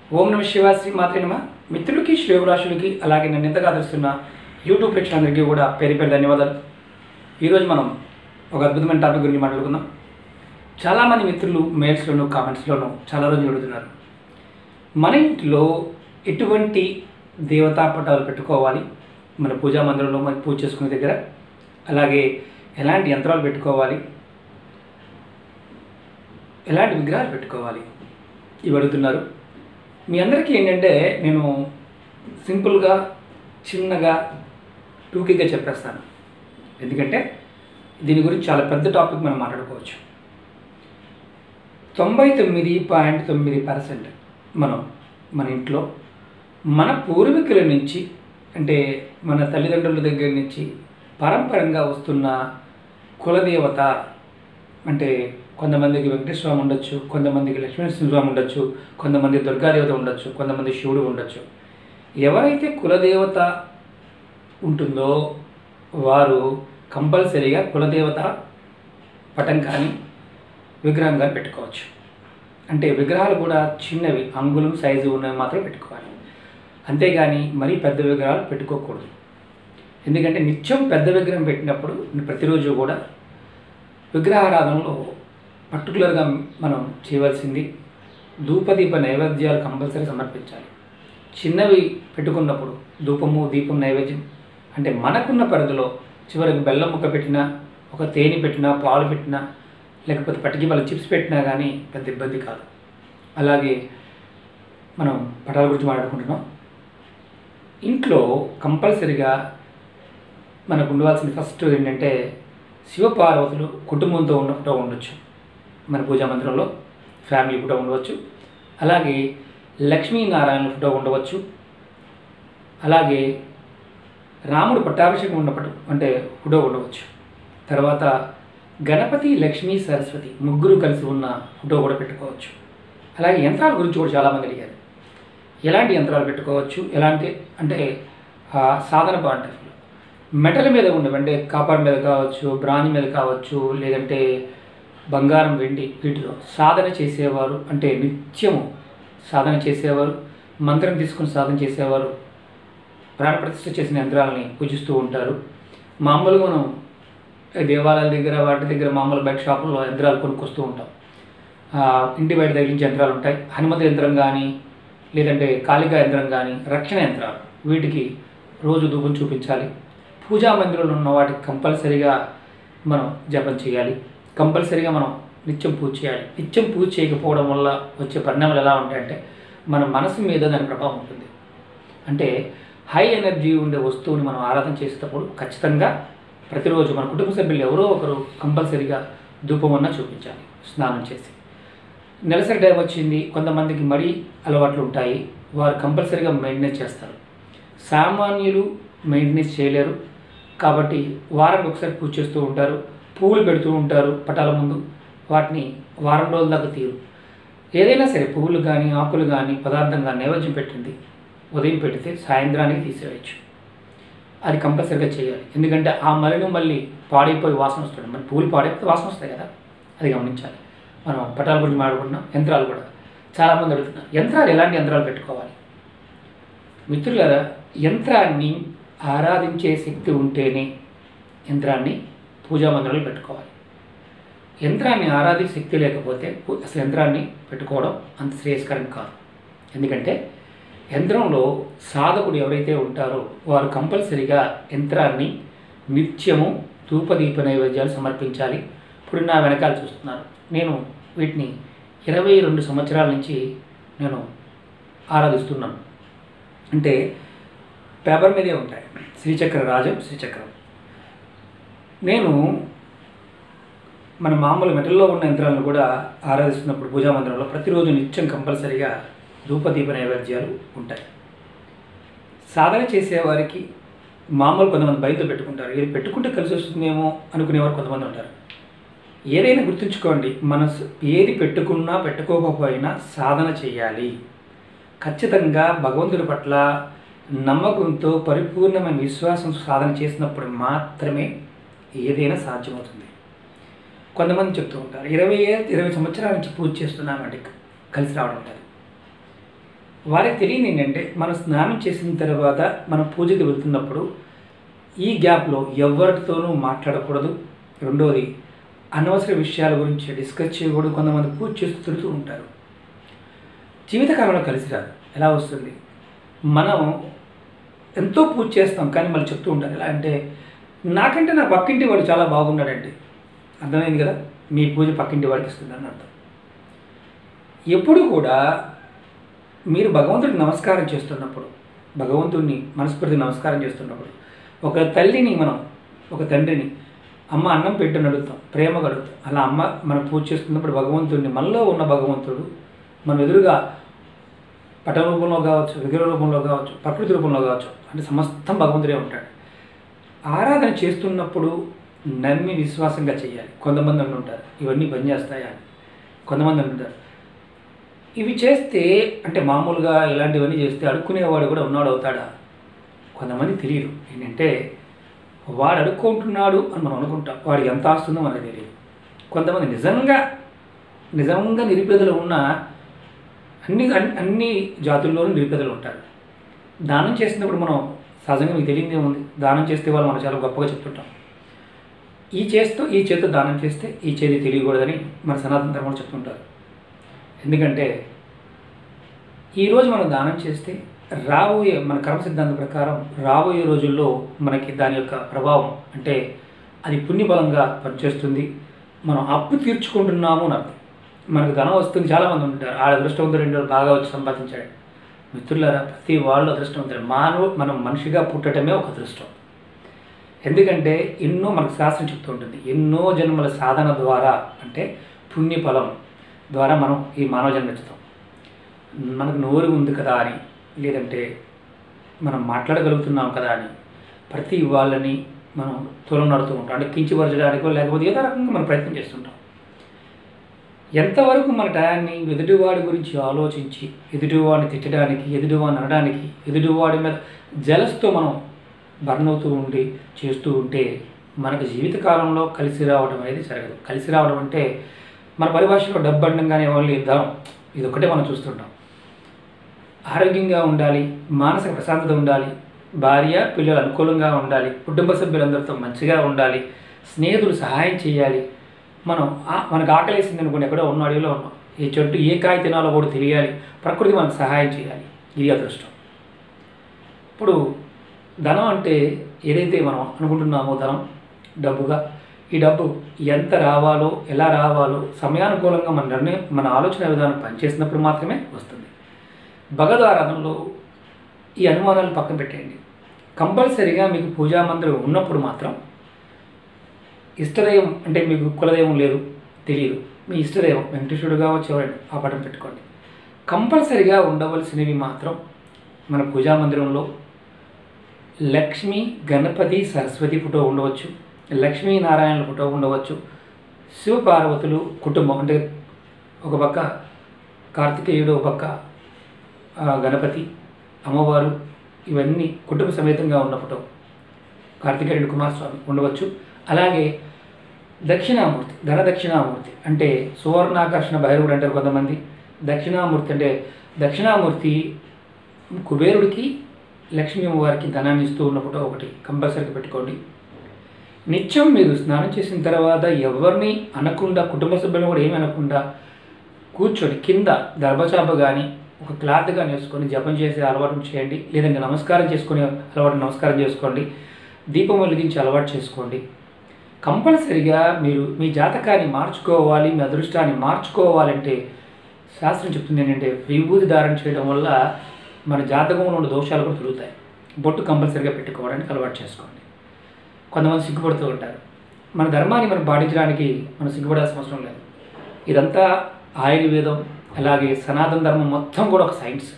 ఓం నమ శివ శ్రీ మాత్రే నమ మిత్రులకి శ్రేయభిలాషులకి అలాగే నన్ను ఎంతగా ఆదరిస్తున్న యూట్యూబ్ ప్రేక్షకులందరికీ కూడా పేరు పేరు ధన్యవాదాలు ఈరోజు మనం ఒక అద్భుతమైన టాపిక్ గురించి మాట్లాడుకుందాం చాలామంది మిత్రులు మెయిల్స్లోను కామెంట్స్లోనూ చాలా రోజులు అడుగుతున్నారు మన ఇంట్లో ఎటువంటి దేవతా పటాలు పెట్టుకోవాలి మన పూజా మందిరంలో మనం పూజ చేసుకునే దగ్గర అలాగే ఎలాంటి యంత్రాలు పెట్టుకోవాలి ఎలాంటి విగ్రహాలు పెట్టుకోవాలి ఇవి అడుగుతున్నారు మీ అందరికీ ఏంటంటే నేను సింపుల్గా చిన్నగా టూకీగా చెప్పేస్తాను ఎందుకంటే దీని గురించి చాలా పెద్ద టాపిక్ మనం మాట్లాడుకోవచ్చు తొంభై తొమ్మిది పాయింట్ తొమ్మిది పర్సెంట్ మనం మన ఇంట్లో మన పూర్వీకుల నుంచి అంటే మన తల్లిదండ్రుల దగ్గర నుంచి పరంపరంగా వస్తున్న కులదేవత అంటే కొంతమందికి వెంకటేశ్వర స్వామి ఉండొచ్చు కొంతమందికి లక్ష్మీనరసింహస్వామి ఉండొచ్చు కొంతమంది దుర్గాదేవత ఉండొచ్చు కొంతమంది శివుడు ఉండొచ్చు ఎవరైతే కులదేవత ఉంటుందో వారు కంపల్సరీగా కులదేవత పటం కానీ విగ్రహం కానీ పెట్టుకోవచ్చు అంటే విగ్రహాలు కూడా చిన్నవి అంగుళం సైజు ఉన్నవి మాత్రం పెట్టుకోవాలి అంతేగాని మరీ పెద్ద విగ్రహాలు పెట్టుకోకూడదు ఎందుకంటే నిత్యం పెద్ద విగ్రహం పెట్టినప్పుడు ప్రతిరోజు కూడా విగ్రహారాధనలో పర్టికులర్గా మనం చేయవలసింది ధూపదీప నైవేద్యాలు కంపల్సరీ సమర్పించాలి చిన్నవి పెట్టుకున్నప్పుడు ధూపము దీపం నైవేద్యం అంటే మనకున్న పరిధిలో చివరికి బెల్లం ముక్క పెట్టినా ఒక తేనె పెట్టినా పాలు పెట్టినా లేకపోతే పటికి వాళ్ళ చిప్స్ పెట్టినా కానీ పెద్ద ఇబ్బంది కాదు అలాగే మనం పటాల గురించి మాట్లాడుకుంటున్నాం ఇంట్లో కంపల్సరిగా మనకు ఉండవలసిన ఫస్ట్ ఏంటంటే శివపార్వతులు కుటుంబంతో ఉన్న ఫోటో ఉండొచ్చు మన పూజా మందిరంలో ఫ్యామిలీ ఫోటో ఉండవచ్చు అలాగే లక్ష్మీనారాయణ ఫోటో ఉండవచ్చు అలాగే రాముడు పట్టాభిషేకం ఉన్నప్పుడు అంటే ఫోటో ఉండవచ్చు తర్వాత గణపతి లక్ష్మీ సరస్వతి ముగ్గురు కలిసి ఉన్న ఫోటో కూడా పెట్టుకోవచ్చు అలాగే యంత్రాల గురించి కూడా చాలామంది అడిగారు ఎలాంటి యంత్రాలు పెట్టుకోవచ్చు ఎలాంటి అంటే ఆ, సాధన బాగుంటాయి మెటల్ మీద ఉండవు అంటే కాపర్ మీద కావచ్చు బ్రాంజ్ మీద కావచ్చు లేదంటే బంగారం వెండి వీటిలో సాధన చేసేవారు అంటే నిత్యము సాధన చేసేవారు మంత్రం తీసుకుని సాధన చేసేవారు ప్రాణప్రతిష్ఠ చేసిన యంత్రాలని పూజిస్తూ ఉంటారు మామూలుగా మనం దేవాలయాల దగ్గర వాటి దగ్గర మామూలు బయట షాపుల్లో యంత్రాలు కొనుక్కొస్తూ ఉంటాం ఆ, ఇంటి బయట తగిలించే యంత్రాలు ఉంటాయి హనుమతి యంత్రం కానీ లేదంటే కాళికా యంత్రం కానీ రక్షణ యంత్రాలు వీటికి రోజు ధూపం చూపించాలి పూజా మందిరంలో ఉన్న వాటికి కంపల్సరీగా మనం జపం చేయాలి కంపల్సరీగా మనం నిత్యం పూజ చేయాలి నిత్యం పూజ చేయకపోవడం వల్ల వచ్చే పరిణామాలు ఎలా ఉంటాయంటే మన మనసు మీద దాని ప్రభావం ఉంటుంది అంటే హై ఎనర్జీ ఉండే వస్తువుని మనం ఆరాధన చేసేటప్పుడు ఖచ్చితంగా ప్రతిరోజు మన కుటుంబ సభ్యులు ఎవరో ఒకరు కంపల్సరీగా ధూపం అన్నా చూపించాలి స్నానం చేసి నెలసరి టైం వచ్చింది కొంతమందికి మడి అలవాట్లు ఉంటాయి వారు కంపల్సరీగా మెయింటెనెన్స్ చేస్తారు సామాన్యులు మెయింటెనెన్స్ చేయలేరు కాబట్టి వారానికి ఒకసారి పూజ చేస్తూ ఉంటారు పువ్వులు పెడుతూ ఉంటారు పటాల ముందు వాటిని వారం రోజుల దాకా తీరు ఏదైనా సరే పువ్వులు కానీ ఆకులు కానీ పదార్థం కానీ నైవేద్యం పెట్టింది ఉదయం పెడితే సాయంత్రానికి తీసేయచ్చు అది కంపల్సరీగా చేయాలి ఎందుకంటే ఆ మలిని మళ్ళీ పాడైపోయి వాసన వస్తుంది మరి పువ్వులు పాడైపోతే వాసన వస్తాయి కదా అది గమనించాలి మనం పటాల గురించి మాట్లాడుకుంటున్నాం యంత్రాలు కూడా చాలామంది అడుగుతున్నారు యంత్రాలు ఎలాంటి యంత్రాలు పెట్టుకోవాలి మిత్రులారా యంత్రాన్ని ఆరాధించే శక్తి ఉంటేనే యంత్రాన్ని పూజా మందిరంలో పెట్టుకోవాలి యంత్రాన్ని ఆరాధించే శక్తి లేకపోతే పూ- అసలు యంత్రాన్ని పెట్టుకోవడం అంత శ్రేయస్కరం కాదు ఎందుకంటే యంత్రంలో సాధకుడు ఎవరైతే ఉంటారో వారు కంపల్సరీగా యంత్రాన్ని నిత్యము ధూపదీప నైవేద్యాలు సమర్పించాలి ఇప్పుడు నా వెనకాల చూస్తున్నారు నేను వీటిని ఇరవై రెండు సంవత్సరాల నుంచి నేను ఆరాధిస్తున్నాను అంటే పేపర్ మీదే ఉంటాయి శ్రీచక్ర రాజం శ్రీచక్రం నేను మన మామూలు మెటల్లో ఉన్న యంత్రాలను కూడా ఆరాధిస్తున్నప్పుడు పూజా మందిరంలో ప్రతిరోజు నిత్యం కంపల్సరీగా ధూపదీప నైవేద్యాలు ఉంటాయి సాధన చేసేవారికి మామూలు కొంతమంది బయట పెట్టుకుంటారు ఇది పెట్టుకుంటే కలిసి వస్తుందేమో అనుకునేవారు కొంతమంది ఉంటారు ఏదైనా గుర్తుంచుకోండి మనసు ఏది పెట్టుకున్నా పెట్టుకోకపోయినా సాధన చేయాలి ఖచ్చితంగా భగవంతుడి పట్ల నమ్మకంతో పరిపూర్ణమైన విశ్వాసం సాధన చేసినప్పుడు మాత్రమే ఏదైనా సాధ్యమవుతుంది కొంతమంది చెప్తూ ఉంటారు ఇరవై ఏ- ఇరవై సంవత్సరాల నుంచి పూజ చేస్తున్నామంటే కలిసి రావడం లేదు వారికి తెలియదు ఏంటంటే మనం స్నానం చేసిన తర్వాత మనం పూజకి వెళ్తున్నప్పుడు ఈ గ్యాప్లో ఎవరితోనూ మాట్లాడకూడదు రెండోది అనవసర విషయాల గురించి డిస్కస్ చేయకూడదు కొంతమంది పూజ చేస్తూ తిడుతూ ఉంటారు జీవితకాలంలో కలిసి రాదు ఎలా వస్తుంది మనం ఎంతో పూజ చేస్తాం కానీ మళ్ళీ చెప్తూ ఉంటారు ఎలా అంటే నాకంటే నా పక్కింటి వాడు చాలా బాగున్నాడండి అర్థమైంది కదా మీ పూజ పక్కింటి వాడికి ఇస్తుందని అర్థం ఎప్పుడు కూడా మీరు భగవంతుడికి నమస్కారం చేస్తున్నప్పుడు భగవంతుడిని మనస్ఫూర్తికి నమస్కారం చేస్తున్నప్పుడు ఒక తల్లిని మనం ఒక తండ్రిని అమ్మ అన్నం పెట్టని అడుగుతాం ప్రేమగా అడుగుతాం అలా అమ్మ మనం పూజ చేస్తున్నప్పుడు భగవంతుడిని మనలో ఉన్న భగవంతుడు మనం ఎదురుగా పట రూపంలో కావచ్చు విగ్రహ రూపంలో కావచ్చు ప్రకృతి రూపంలో కావచ్చు అంటే సమస్తం భగవంతుడే ఉంటాడు ఆరాధన చేస్తున్నప్పుడు నమ్మి విశ్వాసంగా చేయాలి కొంతమంది అంటుంటారు ఇవన్నీ పనిచేస్తాయా అని కొంతమంది అంటుంటారు ఇవి చేస్తే అంటే మామూలుగా ఇలాంటివన్నీ చేస్తే అడుక్కునేవాడు కూడా ఉన్నాడు అవుతాడా కొంతమంది తెలియదు ఏంటంటే వాడు అడుక్కుంటున్నాడు అని మనం అనుకుంటాం వాడికి ఎంత ఆస్తుందో మనకు తెలియదు కొంతమంది నిజంగా నిజంగా నిరుపేదలు ఉన్న అన్ని అన్ని- అన్ని జాతుల్లోనూ నిరుపేదలు ఉంటారు దానం చేసినప్పుడు మనం సహజంగా మీకు తెలియదే ఉంది దానం చేస్తే వాళ్ళు మనం చాలా గొప్పగా చెప్తుంటాం ఈ చేస్తూ ఈ చేతితో దానం చేస్తే ఈ చేతి తెలియకూడదని మన సనాతన ధర్మంలో చెప్తుంటారు ఎందుకంటే ఈరోజు మనం దానం చేస్తే రాబోయే మన కర్మ సిద్ధాంతం ప్రకారం రాబోయే రోజుల్లో మనకి దాని యొక్క ప్రభావం అంటే అది పుణ్యబలంగా పనిచేస్తుంది మనం అప్పు తీర్చుకుంటున్నాము అని అర్థం మనకు ధనం వస్తుంది చాలామంది ఉంటారు ఆడ అదృష్టవంతుడు రెండు బాగా వచ్చి సంపాదించాడు మిత్రులారా ప్రతి వాళ్ళు అదృష్టవంతుడు మానవ మనం మనిషిగా పుట్టడమే ఒక అదృష్టం ఎందుకంటే ఎన్నో మనకు శాస్త్రం చెప్తూ ఉంటుంది ఎన్నో జన్మల సాధన ద్వారా అంటే పుణ్యఫలం ద్వారా మనం ఈ మానవ జన్మ ఎత్తుతాం మనకు నోరు ఉంది కదా అని లేదంటే మనం మాట్లాడగలుగుతున్నాం కదా అని ప్రతి వాళ్ళని మనం తులం నడుతూ ఉంటాం అంటే కించిపరచడానికో లేకపోతే ఏదో రకంగా మనం ప్రయత్నం చేస్తుంటాం ఎంతవరకు మన టయాన్ని ఎదుటివాడి గురించి ఆలోచించి ఎదుటివాడిని తిట్టడానికి ఎదుటివాడిని అనడానికి ఎదుటివాడి మీద జలస్తో మనం బర్న్ అవుతూ ఉండి చేస్తూ ఉంటే మనకు జీవితకాలంలో కలిసి రావడం అనేది జరగదు కలిసి రావడం అంటే మన పరిభాషలో డబ్బు అండంగానే ఓన్లీ ధనం ఇది ఒకటే మనం చూస్తుంటాం ఆరోగ్యంగా ఉండాలి మానసిక ప్రశాంతత ఉండాలి భార్య పిల్లలు అనుకూలంగా ఉండాలి కుటుంబ సభ్యులందరితో మంచిగా ఉండాలి స్నేహితులు సహాయం చేయాలి మనం ఆ- మనకు ఆకలేసింది అనుకోండి ఎక్కడో ఉన్న అడవిలో ఉన్నాం ఏ చెట్టు ఏ కాయ తినాలో కూడా తెలియాలి ప్రకృతి మనకు సహాయం చేయాలి ఇది అదృష్టం ఇప్పుడు ధనం అంటే ఏదైతే మనం అనుకుంటున్నామో ధనం డబ్బుగా ఈ డబ్బు ఎంత రావాలో ఎలా రావాలో సమయానుకూలంగా మన నిర్ణయం మన ఆలోచన విధానం పనిచేసినప్పుడు మాత్రమే వస్తుంది భగవద్ ఆరాధనలో ఈ అనుమానాలు పక్కన పెట్టేయండి కంపల్సరీగా మీకు పూజా మందిరం ఉన్నప్పుడు మాత్రం ఇష్టదైవం అంటే మీకు కులదైవం లేదు తెలియదు మీ ఇష్టదైవం వెంకటేశ్వరుడు కావచ్చు ఎవరైనా ఆ పటం పెట్టుకోండి కంపల్సరిగా ఉండవలసినవి మాత్రం మన పూజా మందిరంలో లక్ష్మి గణపతి సరస్వతి ఫోటో ఉండవచ్చు లక్ష్మీనారాయణల ఫోటో ఉండవచ్చు శివపార్వతులు కుటుంబం అంటే ఒక పక్క కార్తికేయుడు ఒక పక్క ఆ, గణపతి అమ్మవారు ఇవన్నీ కుటుంబ సమేతంగా ఉన్న ఫోటో కార్తికేయుడు కుమారస్వామి ఉండవచ్చు అలాగే దక్షిణామూర్తి ధన దక్షిణామూర్తి అంటే సువర్ణాకర్షణ భైరవుడు అంటారు కొంతమంది దక్షిణామూర్తి అంటే దక్షిణామూర్తి కుబేరుడికి లక్ష్మీ అమ్మవారికి ధనాన్ని ఇస్తూ ఉన్న ఫోటో ఒకటి కంపల్సరీగా పెట్టుకోండి నిత్యం మీరు స్నానం చేసిన తర్వాత ఎవరిని అనకుండా కుటుంబ సభ్యులను కూడా ఏమీ అనకుండా కూర్చొని కింద దర్భచాప కానీ ఒక క్లాత్ కానీ వేసుకొని జపం చేసే అలవాటు చేయండి లేదంటే నమస్కారం చేసుకునే అలవాటు నమస్కారం చేసుకోండి దీపం వెలిగించి అలవాటు చేసుకోండి కంపల్సరిగా మీరు మీ జాతకాన్ని మార్చుకోవాలి మీ అదృష్టాన్ని మార్చుకోవాలంటే శాస్త్రం చెప్తుంది ఏంటంటే విభూతి ధారణ చేయడం వల్ల మన జాతకంలో ఉన్న దోషాలు కూడా తిరుగుతాయి బొట్టు కంపల్సరిగా పెట్టుకోవడానికి అలవాటు చేసుకోండి కొంతమంది సిగ్గుపడుతూ ఉంటారు మన ధర్మాన్ని మనం పాటించడానికి మనం సిగ్గుపడాల్సిన అవసరం లేదు ఇదంతా ఆయుర్వేదం అలాగే సనాతన ధర్మం మొత్తం కూడా ఒక సైన్స్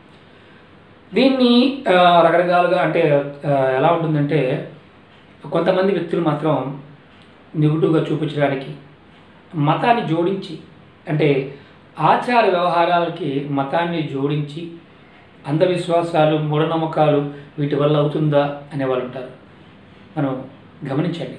దీన్ని ఆ, రకరకాలుగా అంటే ఆ, ఎలా ఉంటుందంటే కొంతమంది వ్యక్తులు మాత్రం నెగిటివ్గా చూపించడానికి మతాన్ని జోడించి అంటే ఆచార వ్యవహారాలకి మతాన్ని జోడించి అంధవిశ్వాసాలు మూఢనమ్మకాలు వీటి వల్ల అవుతుందా అనేవాళ్ళు ఉంటారు మనం గమనించండి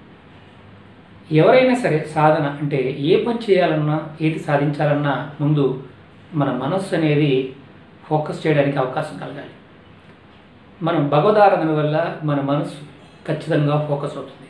ఎవరైనా సరే సాధన అంటే ఏ పని చేయాలన్నా ఏది సాధించాలన్నా ముందు మన మనస్సు అనేది ఫోకస్ చేయడానికి అవకాశం కలగాలి మనం భగవదారాధన వల్ల మన మనసు ఖచ్చితంగా ఫోకస్ అవుతుంది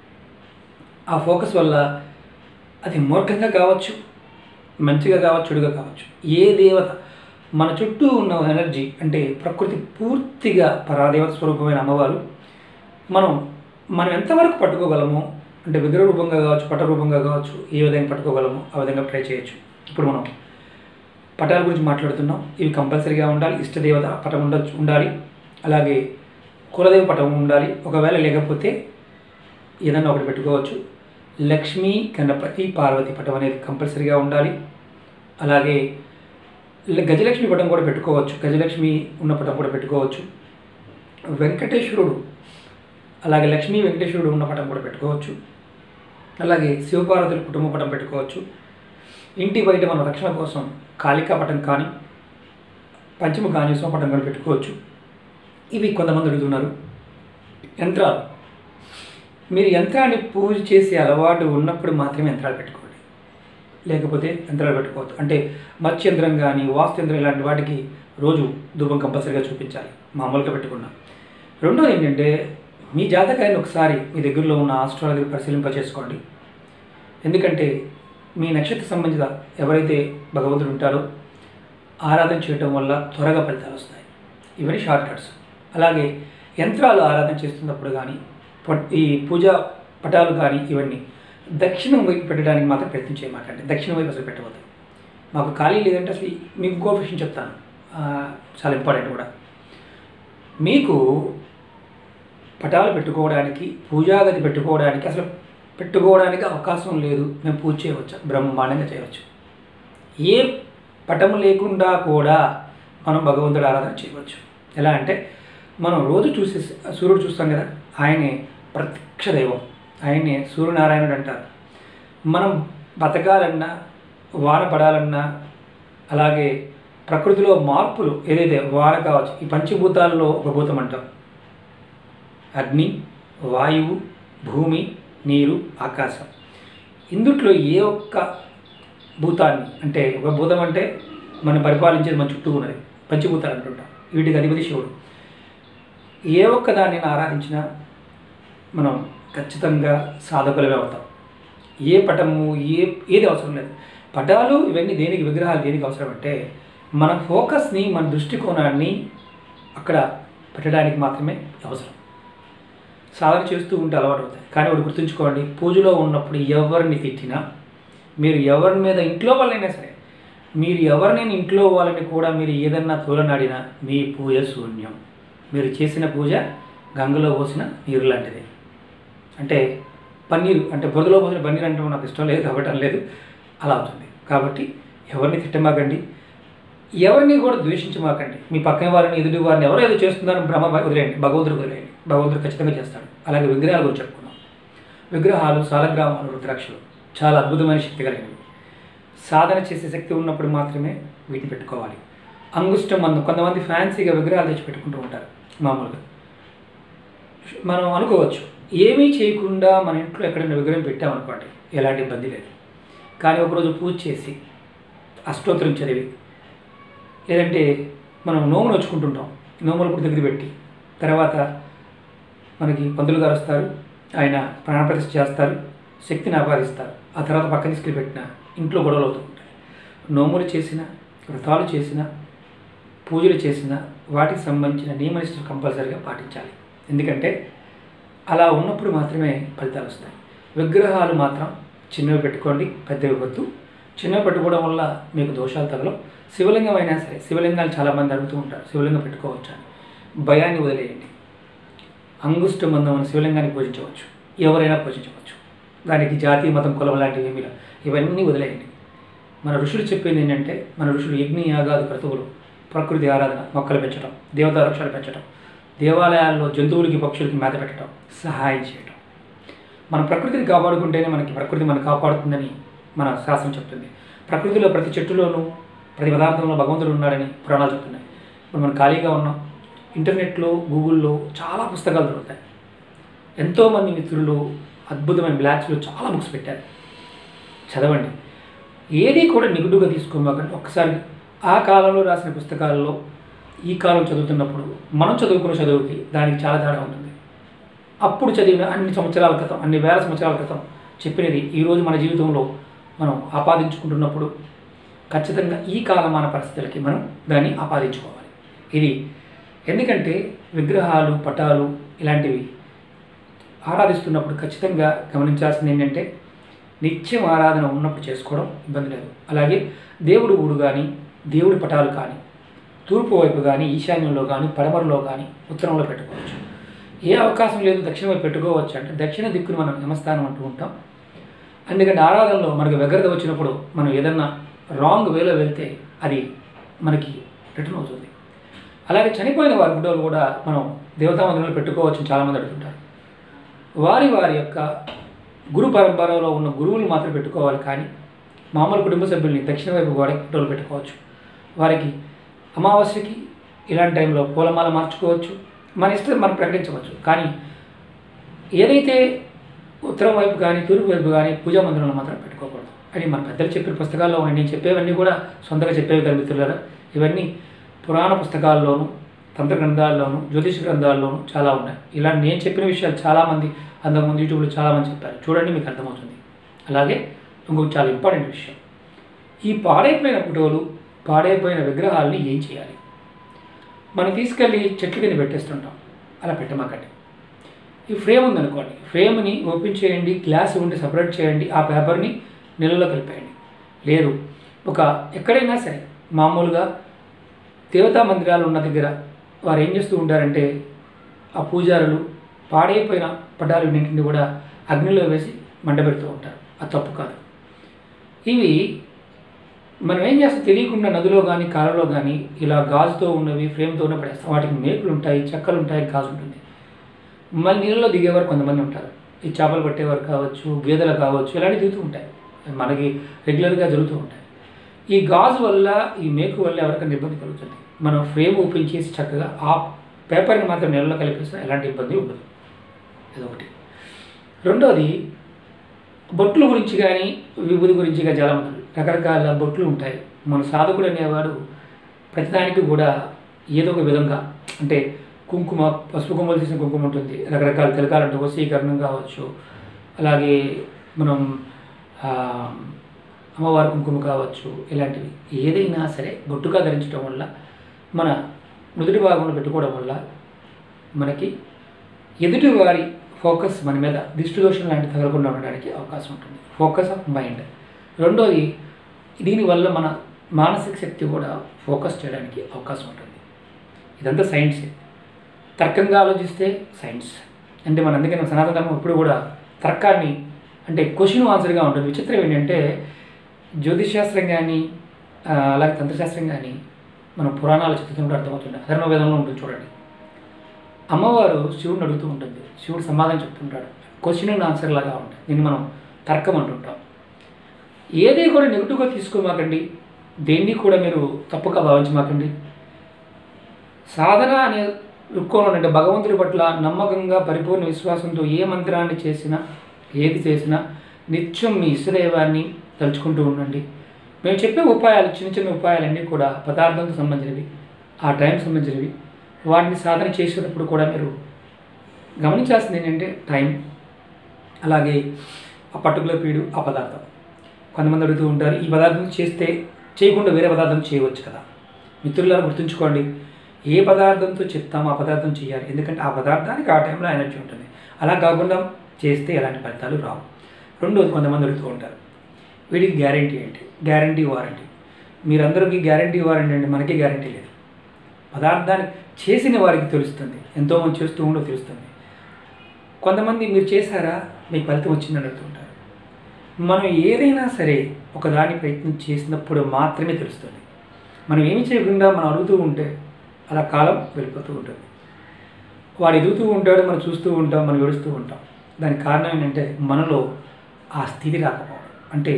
ఆ ఫోకస్ వల్ల అది మూర్ఖంగా కావచ్చు మంచిగా కావచ్చు చెడుగా కావచ్చు ఏ దేవత మన చుట్టూ ఉన్న ఎనర్జీ అంటే ప్రకృతి పూర్తిగా పరాదేవత స్వరూపమైన అమ్మవారు మనం మనం ఎంతవరకు పట్టుకోగలమో అంటే విగ్రహ రూపంగా కావచ్చు పట రూపంగా కావచ్చు ఏ విధంగా పట్టుకోగలమో ఆ విధంగా ట్రై చేయొచ్చు ఇప్పుడు మనం పటాల గురించి మాట్లాడుతున్నాం ఇవి కంపల్సరీగా ఉండాలి ఇష్టదేవత పటం ఉండొచ్చు ఉండాలి అలాగే కులదేవ పటం ఉండాలి ఒకవేళ లేకపోతే ఏదన్నా ఒకటి పెట్టుకోవచ్చు లక్ష్మీ గణపతి పార్వతి పటం అనేది కంపల్సరీగా ఉండాలి అలాగే ల- గజలక్ష్మి పటం కూడా పెట్టుకోవచ్చు గజలక్ష్మి ఉన్న పటం కూడా పెట్టుకోవచ్చు వెంకటేశ్వరుడు అలాగే లక్ష్మీ వెంకటేశ్వరుడు ఉన్న పటం కూడా పెట్టుకోవచ్చు అలాగే శివపార్వతుల కుటుంబ పటం పెట్టుకోవచ్చు ఇంటి బయట మన రక్షణ కోసం కాళికా పటం కానీ పంచమ కాళేశ్వరం పటం కానీ పెట్టుకోవచ్చు ఇవి కొంతమంది అడుగుతున్నారు యంత్రాలు మీరు యంత్రాన్ని పూజ చేసే అలవాటు ఉన్నప్పుడు మాత్రమే యంత్రాలు పెట్టుకోండి లేకపోతే యంత్రాలు పెట్టుకోవద్దు అంటే మత్స్యంత్రం కానీ వాస్తు ఇలాంటి వాటికి రోజు ధూపం కంపల్సరీగా చూపించాలి మామూలుగా పెట్టుకున్నాం రెండోది ఏంటంటే మీ జాతకాన్ని ఒకసారి మీ దగ్గరలో ఉన్న ఆస్ట్రాలజీ పరిశీలింప చేసుకోండి ఎందుకంటే మీ నక్షత్ర సంబంధిత ఎవరైతే భగవంతుడు ఉంటారో ఆరాధన చేయటం వల్ల త్వరగా ఫలితాలు వస్తాయి ఇవన్నీ షార్ట్ కట్స్ అలాగే యంత్రాలు ఆరాధన చేస్తున్నప్పుడు కానీ పట్- ఈ పూజా పటాలు కానీ ఇవన్నీ దక్షిణం వైపు పెట్టడానికి మాత్రం ప్రయత్నం చేయమాకండి దక్షిణం వైపు అసలు పెట్టవద్దు మాకు ఖాళీ లేదంటే అసలు ఈ- మీకు ఇంకో విషయం చెప్తాను ఆ, చాలా ఇంపార్టెంట్ కూడా మీకు పటాలు పెట్టుకోవడానికి పూజాగది పెట్టుకోవడానికి అసలు పెట్టుకోవడానికి అవకాశం లేదు మేము పూజ చేయవచ్చు బ్రహ్మాండంగా చేయవచ్చు ఏ పటము లేకుండా కూడా మనం భగవంతుడు ఆరాధన చేయవచ్చు ఎలా అంటే మనం రోజు చూసే సూర్యుడు చూస్తాం కదా ఆయనే ప్రత్యక్ష దైవం ఆయనే సూర్యనారాయణుడు అంటారు మనం బతకాలన్నా వాన పడాలన్నా అలాగే ప్రకృతిలో మార్పులు ఏదైతే వాన కావచ్చు ఈ పంచభూతాల్లో ఒక భూతం అంటాం అగ్ని వాయువు భూమి నీరు ఆకాశం ఇందుట్లో ఏ ఒక్క భూతాన్ని అంటే ఒక భూతం అంటే మనం పరిపాలించేది మన చుట్టూ ఉన్నది పంచభూతాలు అంటుంటాం వీటికి అధిపతి శివుడు ఏ ఒక్క దాన్ని ఆరాధించినా మనం ఖచ్చితంగా సాధకులమే అవుతాం ఏ పటము ఏ ఏది అవసరం లేదు పటాలు ఇవన్నీ దేనికి విగ్రహాలు దేనికి అవసరం అంటే మన ఫోకస్ని మన దృష్టికోణాన్ని అక్కడ పెట్టడానికి మాత్రమే అవసరం సాధన చేస్తూ ఉంటే అలవాటు అవుతాయి కానీ ఒకటి గుర్తుంచుకోండి పూజలో ఉన్నప్పుడు ఎవరిని తిట్టినా మీరు ఎవరి మీద ఇంట్లో వాళ్ళైనా సరే మీరు ఎవరినైనా ఇంట్లో వాళ్ళని కూడా మీరు ఏదన్నా తోలనాడినా మీ పూజ శూన్యం మీరు చేసిన పూజ గంగలో పోసిన నీరు లాంటిది అంటే పన్నీరు అంటే బురదలో పోసిన పన్నీరు అంటే నాకు ఇష్టం లేదు కాబట్టి అనలేదు అలా అవుతుంది కాబట్టి ఎవరిని తిట్టమాకండి ఎవరిని కూడా ద్వేషించమాకండి మీ పక్కన వారిని ఎదుటి వారిని ఎవరో ఏదో చేస్తున్నారని భ్రమ వదిలేయండి భగవంతుడు వదిలేయండి భగవంతుడు ఖచ్చితంగా చేస్తాడు అలాగే విగ్రహాల గురించి చెప్పుకున్నాం విగ్రహాలు సాలగ్రామాలు రుద్రాక్షలు చాలా అద్భుతమైన శక్తి కలిగినవి సాధన చేసే శక్తి ఉన్నప్పుడు మాత్రమే వీటిని పెట్టుకోవాలి అంగుష్టం మందం కొంతమంది ఫ్యాన్సీగా విగ్రహాలు తెచ్చి పెట్టుకుంటూ ఉంటారు మామూలుగా మనం అనుకోవచ్చు ఏమీ చేయకుండా మన ఇంట్లో ఎక్కడైనా విగ్రహం పెట్టామనుకోండి ఎలాంటి ఇబ్బంది లేదు కానీ ఒకరోజు పూజ చేసి అష్టోత్తరం చదివి లేదంటే మనం నోము నోచుకుంటుంటాం నోములు కూడా దగ్గర పెట్టి తర్వాత మనకి పంతులు గారు వస్తారు ఆయన ప్రాణప్రతిష్ఠ చేస్తారు శక్తిని ఆపాదిస్తారు ఆ తర్వాత పక్కన తీసుకెళ్ళి పెట్టిన ఇంట్లో గొడవలు అవుతూ ఉంటాయి నోములు చేసిన వ్రతాలు చేసిన పూజలు చేసిన వాటికి సంబంధించిన నియమనిష్టలు కంపల్సరీగా పాటించాలి ఎందుకంటే అలా ఉన్నప్పుడు మాత్రమే ఫలితాలు వస్తాయి విగ్రహాలు మాత్రం చిన్నవి పెట్టుకోండి పెద్దవి వద్దు చిన్నవి పెట్టుకోవడం వల్ల మీకు దోషాలు తగలవు శివలింగం అయినా సరే శివలింగాలు చాలామంది అడుగుతూ ఉంటారు శివలింగం పెట్టుకోవచ్చు అని భయాన్ని వదిలేయండి అంగుష్ట మందం అని శివలింగాన్ని పూజించవచ్చు ఎవరైనా పూజించవచ్చు దానికి జాతి మతం కులం లాంటివి ఏమీ లేవు. ఇవన్నీ వదిలేయండి మన ఋషులు చెప్పేది ఏంటంటే మన ఋషులు యజ్ఞ యాగాది క్రతువులు ప్రకృతి ఆరాధన మొక్కలు పెంచడం దేవతా వృక్షాలు పెంచడం దేవాలయాల్లో జంతువులకి పక్షులకి మేత పెట్టడం సహాయం చేయడం మన ప్రకృతిని కాపాడుకుంటేనే మనకి ప్రకృతి మనం కాపాడుతుందని మన శాస్త్రం చెప్తుంది ప్రకృతిలో ప్రతి చెట్టులోనూ ప్రతి పదార్థంలో భగవంతుడు ఉన్నాడని పురాణాలు చెప్తున్నాయి ఇప్పుడు మనం ఖాళీగా ఉన్నాం ఇంటర్నెట్లో గూగుల్లో చాలా పుస్తకాలు దొరుకుతాయి ఎంతోమంది మిత్రులు అద్భుతమైన బ్లాక్స్లో చాలా బుక్స్ పెట్టారు చదవండి ఏది కూడా నెగిటివ్గా తీసుకోమాకండి ఒక్కసారి ఆ కాలంలో రాసిన పుస్తకాల్లో ఈ కాలం చదువుతున్నప్పుడు మనం చదువుకున్న చదువుకి దానికి చాలా తేడా ఉంటుంది అప్పుడు చదివిన అన్ని సంవత్సరాల క్రితం అన్ని వేల సంవత్సరాల క్రితం చెప్పినది ఈరోజు మన జీవితంలో మనం ఆపాదించుకుంటున్నప్పుడు ఖచ్చితంగా ఈ కాలమాన పరిస్థితులకి మనం దాన్ని ఆపాదించుకోవాలి ఇది ఎందుకంటే విగ్రహాలు పటాలు ఇలాంటివి ఆరాధిస్తున్నప్పుడు ఖచ్చితంగా గమనించాల్సింది ఏంటంటే నిత్యం ఆరాధన ఉన్నప్పుడు చేసుకోవడం ఇబ్బంది లేదు అలాగే దేవుడు ఊడు కానీ దేవుడి పటాలు కానీ తూర్పు వైపు కానీ ఈశాన్యంలో కానీ పడమరలో కానీ ఉత్తరంలో పెట్టుకోవచ్చు ఏ అవకాశం లేదు దక్షిణ వైపు పెట్టుకోవచ్చు అంటే దక్షిణ దిక్కును మనం యమస్థానం అంటూ ఉంటాం అందుకని ఆరాధనలో మనకు వ్యగ్రత వచ్చినప్పుడు మనం ఏదన్నా రాంగ్ వేలో వెళ్తే అది మనకి రిటర్న్ అవుతుంది అలాగే చనిపోయిన వారి ఫోటోలు కూడా మనం దేవతా మందిరంలో పెట్టుకోవచ్చు అని చాలామంది అడుగుతుంటారు వారి వారి యొక్క గురు పరంపరలో ఉన్న గురువులు మాత్రం పెట్టుకోవాలి కానీ మామూలు కుటుంబ సభ్యుల్ని దక్షిణ వైపు గోడ ఫోటోలు పెట్టుకోవచ్చు వారికి అమావాస్యకి ఇలాంటి టైంలో పూలమాల మార్చుకోవచ్చు మన ఇష్టం మనం ప్రకటించవచ్చు కానీ ఏదైతే ఉత్తరం వైపు కానీ తూర్పు వైపు కానీ పూజా మందిరంలో మాత్రం పెట్టుకోకూడదు అని మన పెద్దలు చెప్పిన పుస్తకాల్లో ఉన్నాయి నేను చెప్పేవన్నీ కూడా సొంతగా చెప్పేవి కదా మిత్రులారా ఇవన్నీ పురాణ పుస్తకాల్లోనూ తంత్ర గ్రంథాల్లోనూ జ్యోతిష గ్రంథాల్లోనూ చాలా ఉన్నాయి ఇలా నేను చెప్పిన విషయాలు చాలామంది అంతకుముందు యూట్యూబ్లో చాలామంది చెప్పారు చూడండి మీకు అర్థమవుతుంది అలాగే ఇంకొక చాలా ఇంపార్టెంట్ విషయం ఈ పాడైపోయిన ఫోటోలు పాడైపోయిన విగ్రహాలని ఏం చేయాలి మనం తీసుకెళ్ళి చెట్ల కింద పెట్టేస్తుంటాం అలా పెట్టమాకండి ఈ ఫ్రేమ్ ఉందనుకోండి ఫ్రేమ్ని ఓపెన్ చేయండి గ్లాస్ ఉండి సపరేట్ చేయండి ఆ పేపర్ని నీళ్ళలో కలిపేయండి లేదు ఒక ఎక్కడైనా సరే మామూలుగా దేవతా మందిరాలు ఉన్న దగ్గర వారు ఏం చేస్తూ ఉంటారంటే ఆ పూజారులు పాడైపోయిన పటాలు కూడా అగ్నిలో వేసి మంట పెడుతూ ఉంటారు అది తప్పు కాదు ఇవి మనం ఏం చేస్తాం తెలియకుండా నదిలో కానీ కాలంలో కానీ ఇలా గాజుతో ఉన్నవి ఫ్రేమ్తో ఉన్న పడేస్తాం వాటికి మేకులు ఉంటాయి చెక్కలు ఉంటాయి గాజు ఉంటుంది మళ్ళీ నీళ్ళలో దిగేవారు కొంతమంది ఉంటారు ఈ చేపలు పట్టేవారు కావచ్చు గేదెలు కావచ్చు ఇలాంటివి దిగుతూ ఉంటాయి మనకి రెగ్యులర్గా జరుగుతూ ఉంటాయి ఈ గాజు వల్ల ఈ మేకు వల్ల ఎవరికైనా ఇబ్బంది కలుగుతుంది మనం ఫ్రేమ్ ఓపెన్ చేసి చక్కగా ఆ పేపర్ని మాత్రం నీళ్ళలో కలిపేస్తే ఎలాంటి ఇబ్బంది ఉండదు ఇదొకటి రెండోది బొట్లు గురించి కానీ విభూది గురించి కానీ చాలా మంది రకరకాల బొట్లు ఉంటాయి మన సాధకుడు అనేవాడు ప్రతిదానికి కూడా ఏదో ఒక విధంగా అంటే కుంకుమ పసుపు కొమ్మలు తీసిన కుంకుమ ఉంటుంది రకరకాల తిలకాలంటే వశీకరణం కావచ్చు అలాగే మనం ఆ, అమ్మవారి కుంకుమ కావచ్చు ఇలాంటివి ఏదైనా సరే బొట్టుగా ధరించడం వల్ల మన నుదుటి భాగంలో పెట్టుకోవడం వల్ల మనకి ఎదుటి వారి ఫోకస్ మన మీద దిష్టి దోషం లాంటి తగలకుండా ఉండడానికి అవకాశం ఉంటుంది ఫోకస్ ఆఫ్ మైండ్ రెండోది దీనివల్ల మన మానసిక శక్తి కూడా ఫోకస్ చేయడానికి అవకాశం ఉంటుంది ఇదంతా సైన్సే తర్కంగా ఆలోచిస్తే సైన్స్ అంటే మన అందుకే మన సనాతన ధర్మం ఎప్పుడు కూడా తర్కాన్ని అంటే క్వశ్చన్ ఆన్సర్గా ఉంటుంది విచిత్రం ఏంటంటే జ్యోతిష్ శాస్త్రం కానీ ఆ, అలాగే తంత్రశాస్త్రం కానీ మనం పురాణాలు చదువుతుంటే అర్థమవుతుంది అధర్మ వేదంలో ఉంటుంది చూడండి అమ్మవారు శివుడిని అడుగుతూ ఉంటుంది శివుడు సమాధానం చెప్తుంటాడు క్వశ్చన్ అండ్ ఆన్సర్ లాగా ఉంటుంది దీన్ని మనం తర్కం అంటుంటాం ఏది కూడా నెగిటివ్గా తీసుకోమాకండి దేన్ని కూడా మీరు తప్పుగా భావించమాకండి సాధన అనే దృక్కోణం అంటే భగవంతుడి పట్ల నమ్మకంగా పరిపూర్ణ విశ్వాసంతో ఏ మంత్రాన్ని చేసినా ఏది చేసినా నిత్యం మీ ఇష్టదైవాన్ని తలుచుకుంటూ ఉండండి మేము చెప్పే ఉపాయాలు చిన్న చిన్న ఉపాయాలన్నీ కూడా పదార్థంతో సంబంధించినవి ఆ టైం సంబంధించినవి వాటిని సాధన చేసేటప్పుడు కూడా మీరు గమనించాల్సింది ఏంటంటే టైం అలాగే ఆ పర్టికులర్ పీరియడ్ ఆ పదార్థం కొంతమంది అడుగుతూ ఉంటారు ఈ పదార్థం చేస్తే చేయకుండా వేరే పదార్థం చేయవచ్చు కదా మిత్రులారా గుర్తుంచుకోండి ఏ పదార్థంతో చెప్తామో ఆ పదార్థం చేయాలి ఎందుకంటే ఆ పదార్థానికి ఆ టైంలో ఎనర్జీ ఉంటుంది అలా కాకుండా చేస్తే ఎలాంటి ఫలితాలు రావు రెండోది కొంతమంది అడుగుతూ ఉంటారు వీడికి గ్యారంటీ ఏంటి గ్యారంటీ వారంటీ మీరందరికీ గ్యారంటీ వారంటీ అంటే మనకి గ్యారంటీ లేదు పదార్థాన్ని చేసిన వారికి తెలుస్తుంది ఎంతోమంది చేస్తూ ఉండో తెలుస్తుంది కొంతమంది మీరు చేశారా మీకు ఫలితం వచ్చిందని అడుగుతుంటారు మనం ఏదైనా సరే ఒకదాని ప్రయత్నం చేసినప్పుడు మాత్రమే తెలుస్తుంది మనం ఏమి చేయకుండా మనం అడుగుతూ ఉంటే అలా కాలం వెళ్ళిపోతూ ఉంటుంది వాడు ఎదుగుతూ ఉంటాడు మనం చూస్తూ ఉంటాం మనం ఏడుస్తూ ఉంటాం దానికి కారణం ఏంటంటే మనలో ఆ స్థితి రాకపోవడం అంటే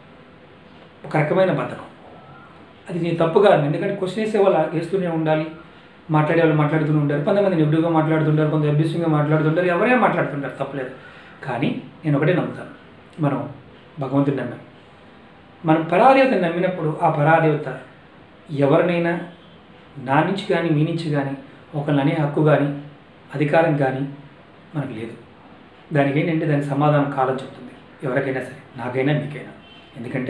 ఒక రకమైన బద్ధకం అది నేను తప్పు కాదు ఎందుకంటే క్వశ్చన్ వేసే వాళ్ళు వేస్తూనే ఉండాలి మాట్లాడే వాళ్ళు మాట్లాడుతూనే ఉంటారు కొంతమంది నెగిటివ్గా మాట్లాడుతుంటారు కొంత అభ్యసంగా మాట్లాడుతుంటారు ఎవరైనా మాట్లాడుతుంటారు తప్పలేదు కానీ నేను ఒకటే నమ్ముతాను మనం భగవంతుడిని నమ్మాం మనం పరాదేవతని నమ్మినప్పుడు ఆ పరాదేవత ఎవరినైనా నా నుంచి కానీ మీ నుంచి కానీ ఒకళ్ళని అనే హక్కు కానీ అధికారం కానీ మనకు లేదు దానికి ఏంటంటే దానికి సమాధానం కాలం చెప్తుంది ఎవరికైనా సరే నాకైనా మీకైనా ఎందుకంటే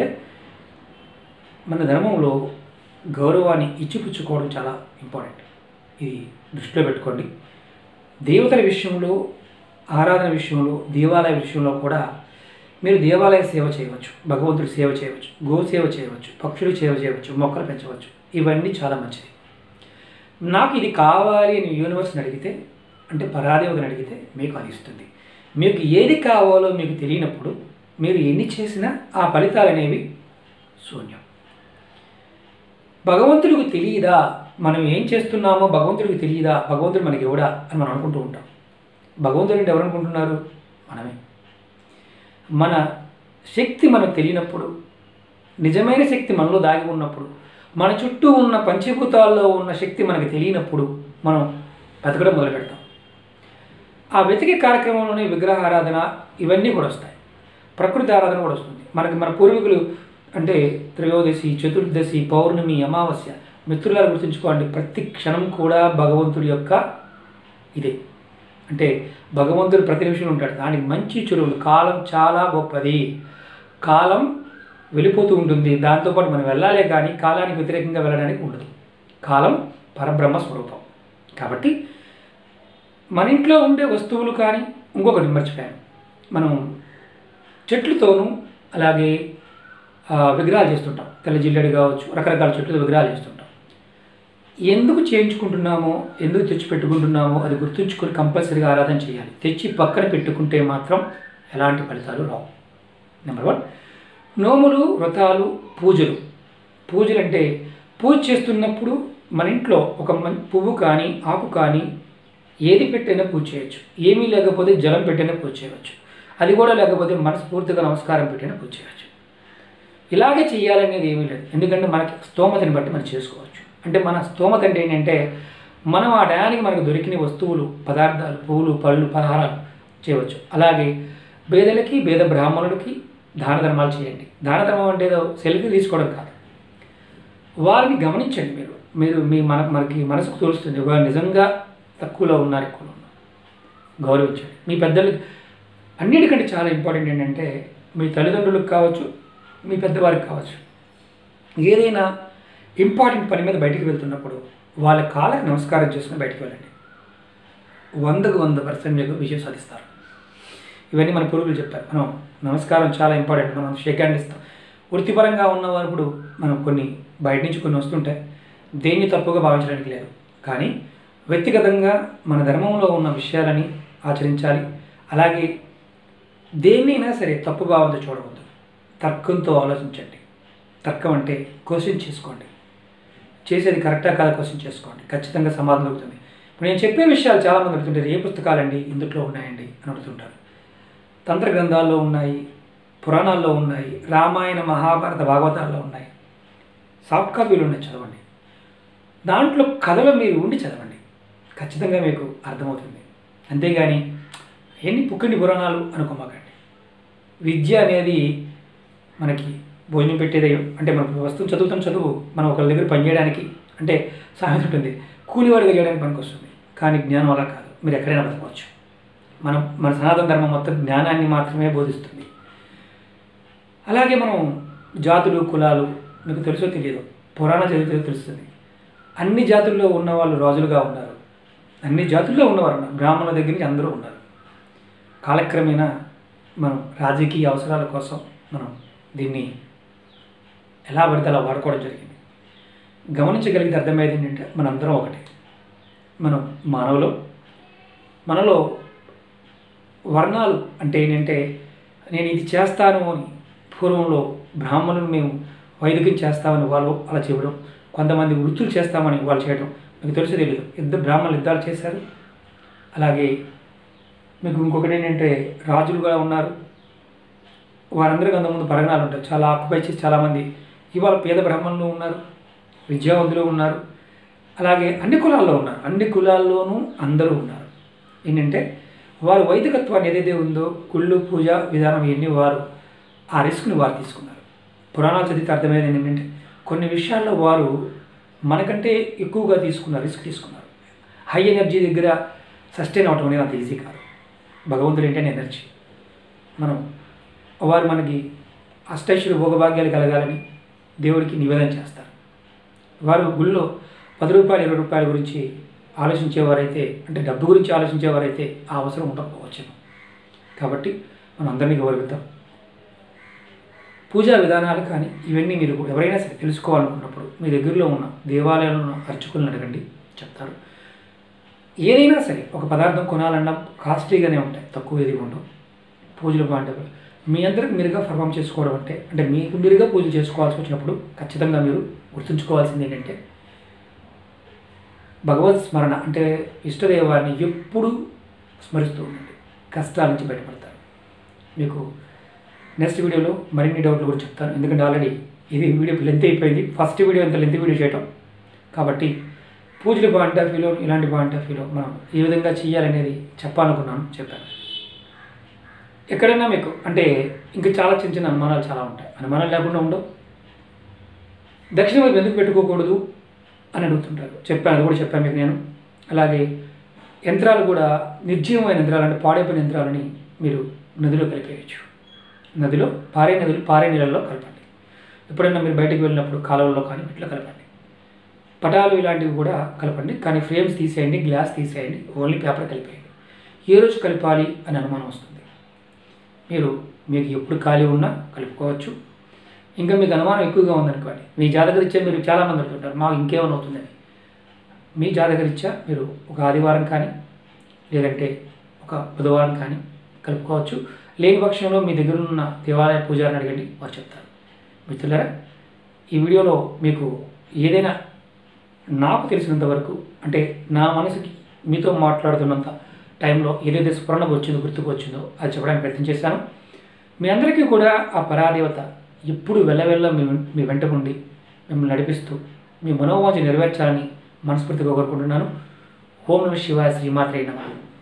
మన ధర్మంలో గౌరవాన్ని ఇచ్చిపుచ్చుకోవడం చాలా ఇంపార్టెంట్ ఇది దృష్టిలో పెట్టుకోండి దేవతల విషయంలో ఆరాధన విషయంలో దేవాలయ విషయంలో కూడా మీరు దేవాలయ సేవ చేయవచ్చు భగవంతుడి సేవ చేయవచ్చు గో సేవ చేయవచ్చు పక్షులు సేవ చేయవచ్చు మొక్కలు పెంచవచ్చు ఇవన్నీ చాలా మంచిది నాకు ఇది కావాలి అని యూనివర్స్ని అడిగితే అంటే పరాదేవతని అడిగితే మీకు అది ఇస్తుంది మీకు ఏది కావాలో మీకు తెలియనప్పుడు మీరు ఎన్ని చేసినా ఆ ఫలితాలు అనేవి శూన్యం భగవంతుడికి తెలియదా మనం ఏం చేస్తున్నామో భగవంతుడికి తెలియదా భగవంతుడు మనకి ఎవడా అని మనం అనుకుంటూ ఉంటాం భగవంతుడు అంటే ఎవరు అనుకుంటున్నారు మనమే మన శక్తి మనకు తెలియనప్పుడు నిజమైన శక్తి మనలో దాగి ఉన్నప్పుడు మన చుట్టూ ఉన్న పంచభూతాల్లో ఉన్న శక్తి మనకు తెలియనప్పుడు మనం బతకడం మొదలు పెడతాం ఆ వెతికే కార్యక్రమంలోనే విగ్రహారాధన ఇవన్నీ కూడా వస్తాయి ప్రకృతి ఆరాధన కూడా వస్తుంది మనకి మన పూర్వీకులు అంటే త్రయోదశి చతుర్దశి పౌర్ణమి అమావాస్య మిత్రులారు గుర్తుంచుకోండి ప్రతి క్షణం కూడా భగవంతుడి యొక్క ఇదే అంటే భగవంతుడు ప్రతి నిమిషం ఉంటాడు దానికి మంచి చెరువులు కాలం చాలా గొప్పది కాలం వెళ్ళిపోతూ ఉంటుంది దాంతోపాటు మనం వెళ్ళాలే కానీ కాలానికి వ్యతిరేకంగా వెళ్ళడానికి ఉండదు కాలం పరబ్రహ్మ స్వరూపం కాబట్టి మన ఇంట్లో ఉండే వస్తువులు కానీ ఇంకొకటి మర్చిపోయాను మనం చెట్లతోనూ అలాగే ఆ, విగ్రహాలు చేస్తుంటాం తెల్ల జిల్లెడు కావచ్చు రకరకాల చెట్లతో విగ్రహాలు చేస్తుంటాం ఎందుకు చేయించుకుంటున్నామో ఎందుకు తెచ్చి పెట్టుకుంటున్నామో అది గుర్తుంచుకొని కంపల్సరీగా ఆరాధన చేయాలి తెచ్చి పక్కన పెట్టుకుంటే మాత్రం ఎలాంటి ఫలితాలు రావు నెంబర్ వన్ నోములు వ్రతాలు పూజలు పూజలు అంటే పూజ చేస్తున్నప్పుడు మన ఇంట్లో ఒక మం- పువ్వు కానీ ఆకు కానీ ఏది పెట్టైనా పూజ చేయొచ్చు ఏమీ లేకపోతే జలం పెట్టైనా పూజ చేయవచ్చు అది కూడా లేకపోతే మనస్ఫూర్తిగా నమస్కారం పెట్టైనా పూజ చేయవచ్చు ఇలాగే చేయాలనేది ఏమీ లేదు ఎందుకంటే మనకి స్తోమతని బట్టి మనం చేసుకోవచ్చు అంటే మన స్తోమత అంటే ఏంటంటే మనం ఆ టయానికి మనకు దొరికిన వస్తువులు పదార్థాలు పువ్వులు పళ్ళు పలహారాలు చేయవచ్చు అలాగే పేదలకి పేద బ్రాహ్మణులకి దాన ధర్మాలు చేయండి దాన ధర్మం అంటే ఏదో సెల్ఫీ తీసుకోవడం కాదు వారిని గమనించండి మీరు మీరు మీ మన మనకి మనసుకు తోలుస్తుంది వారు నిజంగా తక్కువలో ఉన్నారు ఎక్కువలో ఉన్నారు గౌరవించండి మీ పెద్దలకి అన్నిటికంటే చాలా ఇంపార్టెంట్ ఏంటంటే మీ తల్లిదండ్రులకు కావచ్చు మీ పెద్దవారికి కావచ్చు ఏదైనా ఇంపార్టెంట్ పని మీద బయటికి వెళ్తున్నప్పుడు వాళ్ళ కాళ్ళకి నమస్కారం చేసుకుని బయటికి వెళ్ళండి వందకు వంద పర్సెంట్ మీకు విజయం సాధిస్తారు ఇవన్నీ మన పూర్వీకులు చెప్పారు మనం నమస్కారం చాలా ఇంపార్టెంట్ మనం షేక్ హ్యాండ్ ఇస్తాం వృత్తిపరంగా ఉన్నవారు ఇప్పుడు మనం కొన్ని బయట నుంచి కొన్ని వస్తుంటాయి దేన్ని తప్పుగా భావించడానికి లేదు కానీ వ్యక్తిగతంగా మన ధర్మంలో ఉన్న విషయాలని ఆచరించాలి అలాగే దేన్నైనా సరే తప్పు భావంతో చూడవద్దు తర్కంతో ఆలోచించండి తర్కం అంటే క్వశ్చన్ చేసుకోండి చేసేది కరెక్టా కాదా క్వశ్చన్ చేసుకోండి ఖచ్చితంగా సమాధానం దొరుకుతుంది ఇప్పుడు నేను చెప్పే విషయాలు చాలామంది అడుగుతుంటారు ఏ పుస్తకాలండి ఇందులో ఉన్నాయండి అని అడుగుతుంటారు తంత్ర గ్రంథాల్లో ఉన్నాయి పురాణాల్లో ఉన్నాయి రామాయణ మహాభారత భాగవతాల్లో ఉన్నాయి సాఫ్ట్ కాపీలు ఉన్నాయి చదవండి దాంట్లో కథలు మీరు ఉండి చదవండి ఖచ్చితంగా మీకు అర్థమవుతుంది అంతేగాని ఎన్ని పుక్కిండి పురాణాలు అనుకోమాకండి విద్య అనేది మనకి భోజనం పెట్టేదే అంటే మనం వస్తువు చదువుతాం చదువు మనం ఒకరి దగ్గర పనిచేయడానికి అంటే సామెత ఉంటుంది కూలివాడిగా చేయడానికి పనికి వస్తుంది కానీ జ్ఞానం అలా కాదు మీరు ఎక్కడైనా బతకవచ్చు మనం మన సనాతన ధర్మం మొత్తం జ్ఞానాన్ని మాత్రమే బోధిస్తుంది అలాగే మనం జాతులు కులాలు మీకు తెలుసో తెలియదు పురాణ చదివితే తెలుస్తుంది అన్ని జాతుల్లో ఉన్న వాళ్ళు రాజులుగా ఉన్నారు అన్ని జాతుల్లో ఉన్నవారు ఉన్నారు బ్రాహ్మణుల దగ్గర నుంచి అందరూ ఉన్నారు కాలక్రమేణా మనం రాజకీయ అవసరాల కోసం మనం దీన్ని ఎలా పడితే అలా వాడుకోవడం జరిగింది గమనించగలిగితే అర్థమయ్యేది ఏంటంటే మనందరం ఒకటే మనం మానవులు మనలో వర్ణాలు అంటే ఏంటంటే నేను ఇది చేస్తాను అని పూర్వంలో బ్రాహ్మణులు మేము వైదికం చేస్తామని వాళ్ళు అలా చేయడం కొంతమంది వృత్తులు చేస్తామని వాళ్ళు చేయడం మీకు తెలుసు తెలియదు ఇద్దరు బ్రాహ్మణులు యుద్ధాలు చేశారు అలాగే మీకు ఇంకొకటి ఏంటంటే రాజులుగా ఉన్నారు వారందరికీ అంతకుముందు పరగణాలు ఉంటాయి చాలా ఆక్యుపై చేసి చాలామంది ఇవాళ పేద బ్రాహ్మణులు ఉన్నారు విద్యావంతులు ఉన్నారు అలాగే అన్ని కులాల్లో ఉన్నారు అన్ని కులాల్లోనూ అందరూ ఉన్నారు ఏంటంటే వారు వైదికత్వాన్ని ఏదైతే ఉందో కుళ్ళు పూజ విధానం ఇవన్నీ వారు ఆ రిస్క్ని వారు తీసుకున్నారు పురాణాలు చదివితే అర్థమయ్యేది ఏంటంటే కొన్ని విషయాల్లో వారు మనకంటే ఎక్కువగా తీసుకున్నారు రిస్క్ తీసుకున్నారు హై ఎనర్జీ దగ్గర సస్టైన్ అవటం అనేది అంత ఈజీ కాదు భగవంతుడు ఏంటంటే ఎనర్జీ మనం వారు మనకి అష్టైశ్వరి భోగభాగ్యాలు కలగాలని దేవుడికి నివేదన చేస్తారు వారు గుళ్ళో పది రూపాయలు ఇరవై రూపాయల గురించి ఆలోచించేవారైతే అంటే డబ్బు గురించి ఆలోచించేవారైతే ఆ అవసరం ఉండకపోవచ్చు కాబట్టి మనం అందరినీ గౌరవిద్దాం పూజా విధానాలు కానీ ఇవన్నీ మీరు ఎవరైనా సరే తెలుసుకోవాలనుకున్నప్పుడు మీ దగ్గరలో ఉన్న దేవాలయంలో ఉన్న అర్చకులను అడగండి చెప్తారు ఏదైనా సరే ఒక పదార్థం కొనాలన్నా కాస్ట్లీగానే ఉంటాయి తక్కువ ఏది ఉండవు పూజలు బాగుంటాయి మీ అందరికి మీరుగా పర్ఫామ్ చేసుకోవడం అంటే అంటే మీకు మీరుగా పూజలు చేసుకోవాల్సి వచ్చినప్పుడు ఖచ్చితంగా మీరు గుర్తుంచుకోవాల్సింది ఏంటంటే భగవత్ స్మరణ అంటే ఇష్టదేవాన్ని ఎప్పుడు స్మరిస్తూ ఉండండి కష్టాల నుంచి బయటపడతారు మీకు నెక్స్ట్ వీడియోలో మరిన్ని డౌట్లు కూడా చెప్తాను ఎందుకంటే ఆల్రెడీ ఇది వీడియో లెంత్ అయిపోయింది ఫస్ట్ వీడియో ఇంత లెంత్ వీడియో చేయటం కాబట్టి పూజలు పాయింట్ ఆఫ్ వ్యూలో ఇలాంటి పాయింట్ ఆఫ్ వ్యూలో మనం ఏ విధంగా చేయాలనేది చెప్పాలనుకున్నాను చెప్పాను ఎక్కడైనా మీకు అంటే ఇంకా చాలా చిన్న చిన్న అనుమానాలు చాలా ఉంటాయి అనుమానాలు లేకుండా ఉండవు దక్షిణ వైపు ఎందుకు పెట్టుకోకూడదు అని అడుగుతుంటారు చెప్పాను అది కూడా చెప్పాను మీకు నేను అలాగే యంత్రాలు కూడా నిర్జీవమైన యంత్రాలు అంటే పాడైపోయిన యంత్రాలని మీరు నదిలో కలిపేయచ్చు నదిలో పారే నదులు పారే నీళ్ళల్లో కలపండి ఎప్పుడైనా మీరు బయటకు వెళ్ళినప్పుడు కాలువల్లో కానీ ఇట్లా కలపండి పటాలు ఇలాంటివి కూడా కలపండి కానీ ఫ్రేమ్స్ తీసేయండి గ్లాస్ తీసేయండి ఓన్లీ పేపర్ కలిపేయండి ఏ రోజు కలిపాలి అని అనుమానం వస్తుంది మీరు మీకు ఎప్పుడు ఖాళీ ఉన్నా కలుపుకోవచ్చు ఇంకా మీకు అనుమానం ఎక్కువగా ఉందనుకోండి మీ జాతకరీత్యా మీరు చాలామంది అడుగుతుంటారు మాకు ఇంకేమైనా అవుతుందని మీ జాతకరీత్యా మీరు ఒక ఆదివారం కానీ లేదంటే ఒక బుధవారం కానీ కలుపుకోవచ్చు లేని పక్షంలో మీ దగ్గర ఉన్న దేవాలయ పూజారిని అడగండి వారు చెప్తారు మిత్రులారా ఈ వీడియోలో మీకు ఏదైనా నాకు తెలిసినంత వరకు అంటే నా మనసుకి మీతో మాట్లాడుతున్నంత టైంలో ఏదైతే స్ఫురణ వచ్చిందో గుర్తుకు వచ్చిందో అది చెప్పడానికి ప్రయత్నం చేశాను మీ అందరికీ కూడా ఆ పరాదేవత ఎప్పుడు వెళ్ళవెళ్ళ మీ వెం- మీ వెంట ఉండి మిమ్మల్ని నడిపిస్తూ మీ మనోవాంఛ నెరవేర్చాలని మనస్ఫూర్తిగా కోరుకుంటున్నాను ఓం నమ శివాయ శ్రీమాత్రే నమ